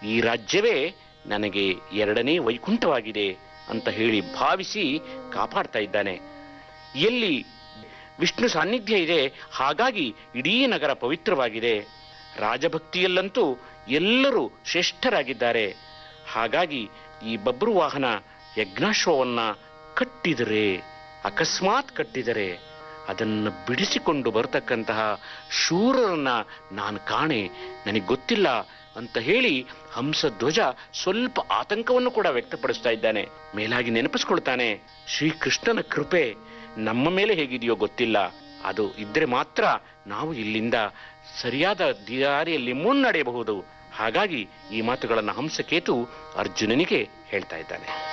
ಈ ರಾಜ್ಯವೇ ನನಗೆ ಎರಡನೇ ವೈಕುಂಠವಾಗಿದೆ ಅಂತ ಹೇಳಿ ಭಾವಿಸಿ ಕಾಪಾಡ್ತಾ ಇದ್ದಾನೆ ಎಲ್ಲಿ ವಿಷ್ಣು ಸಾನ್ನಿಧ್ಯ ಇದೆ ಹಾಗಾಗಿ ಇಡೀ ನಗರ ಪವಿತ್ರವಾಗಿದೆ ರಾಜಭಕ್ತಿಯಲ್ಲಂತೂ ಎಲ್ಲರೂ ಶ್ರೇಷ್ಠರಾಗಿದ್ದಾರೆ ಹಾಗಾಗಿ ಈ ಬಬ್ರು ವಾಹನ ಯಜ್ಞಾಶ್ವವನ್ನ ಕಟ್ಟಿದರೆ ಅಕಸ್ಮಾತ್ ಕಟ್ಟಿದರೆ ಅದನ್ನು ಬಿಡಿಸಿಕೊಂಡು ಬರತಕ್ಕಂತಹ ಶೂರರನ್ನ ನಾನು ಕಾಣೆ ನನಗೆ ಗೊತ್ತಿಲ್ಲ ಅಂತ ಹೇಳಿ ಹಂಸಧ್ವಜ ಸ್ವಲ್ಪ ಆತಂಕವನ್ನು ಕೂಡ ವ್ಯಕ್ತಪಡಿಸ್ತಾ ಇದ್ದಾನೆ ಮೇಲಾಗಿ ನೆನಪಿಸ್ಕೊಳ್ತಾನೆ ಶ್ರೀಕೃಷ್ಣನ ಕೃಪೆ ನಮ್ಮ ಮೇಲೆ ಹೇಗಿದೆಯೋ ಗೊತ್ತಿಲ್ಲ ಅದು ಇದ್ರೆ ಮಾತ್ರ ನಾವು ಇಲ್ಲಿಂದ ಸರಿಯಾದ ದಾರಿಯಲ್ಲಿ ಮುನ್ನಡೆಯಬಹುದು ಹಾಗಾಗಿ ಈ ಮಾತುಗಳನ್ನು ಹಂಸಕೇತು ಅರ್ಜುನನಿಗೆ ಹೇಳ್ತಾ ಇದ್ದಾನೆ